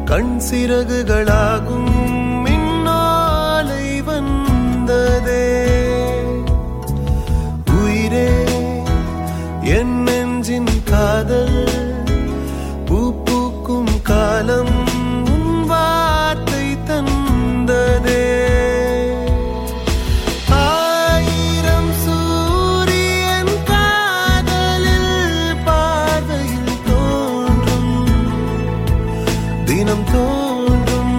கண் சிறகுகளாகும் மின்னாலை வந்ததே உயிரே என் நெஞ்சின் காதல் பூ பூக்கும் காலம் உன் வார்த்தை தந்ததே ஆயிரம் சூரியன் காதலில் பார்வையில் தோன்றும் தினம் தோன்றும்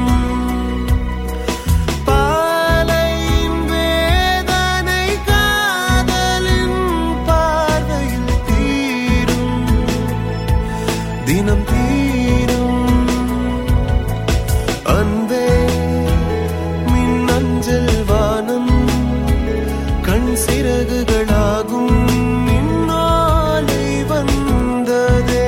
பாலையின் வேதனை காதலின் பார்வையில் தீரும் தினம் தீரும் அன்பே மின்னஞ்சல் வானம் கண் சிறகுகளாகும் இந்நாளை வந்ததே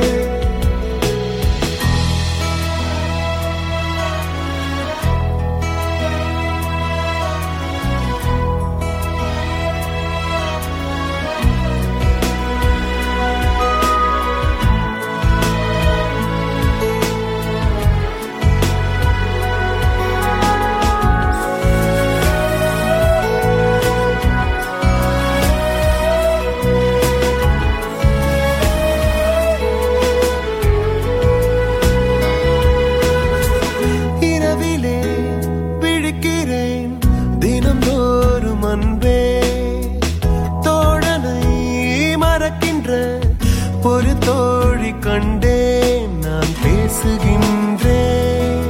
இரவிலே விழிக்கிறேன் தினம்தோறும் அன்பே தோழனை மறக்கின்ற ஒரு தோழி கண்டேன் நான் பேசுகின்றேன்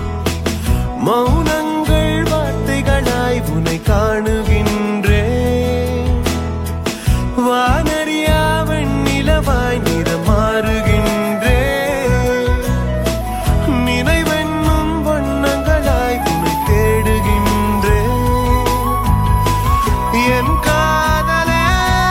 மௌனங்கள் வார்த்தைகளாய் உன்னை காணுகின்றேன் வானறியா வெண்ணிலவாய் நிறம் மாறுகின்றேன் நினைவென்னும் வண்ணங்களாய் உன்னை தேடுகின்றேன் என் காதலே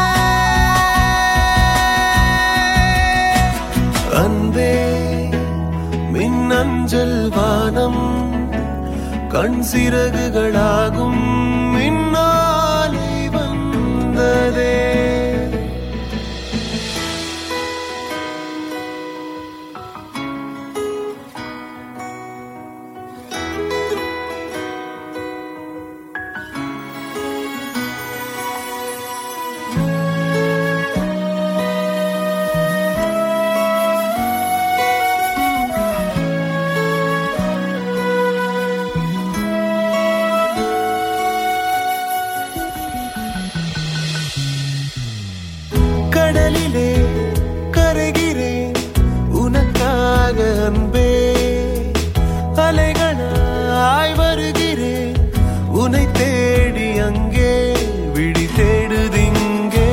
அன்பே மின்னஞ்சல் வானம் கண் சிறகுகளாகும் மின்னாலை வந்ததே கடலிலே கரைகிறேன் உனக்காக அன்பே அலைகளாய் வருகிறேன் உன்னை தேடி அங்கே விழி தேடுதிங்கே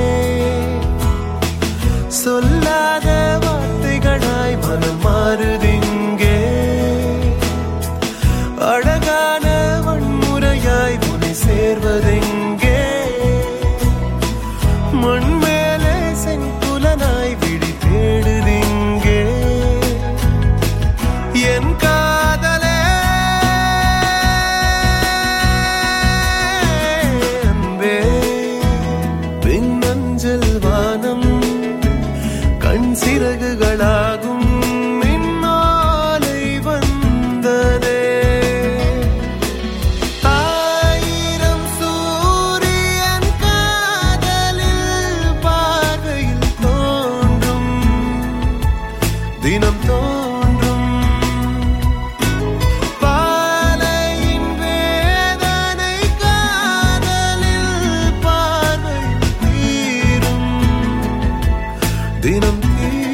சொல்லாத வார்த்தைகளாய் மனம் மாறுதிங்கே அழகான வன்முறையாய் உன்னை சேர்வதெங்கே மண் மேலே செங்குலனாய் விழி தேடுதிங்கே என் காதலே அன்பே பின்னஞ்சல் வானம் கண் சிறகுகளாகும் மின்னாலை வந்ததே ஆயிரம் சூரியன் காதலில் பார்வையில் தோன்றும் தினம் தோன்றும் பாலையின் வேதனை காதலில் பார்வை தீரும் தினம் தீரும்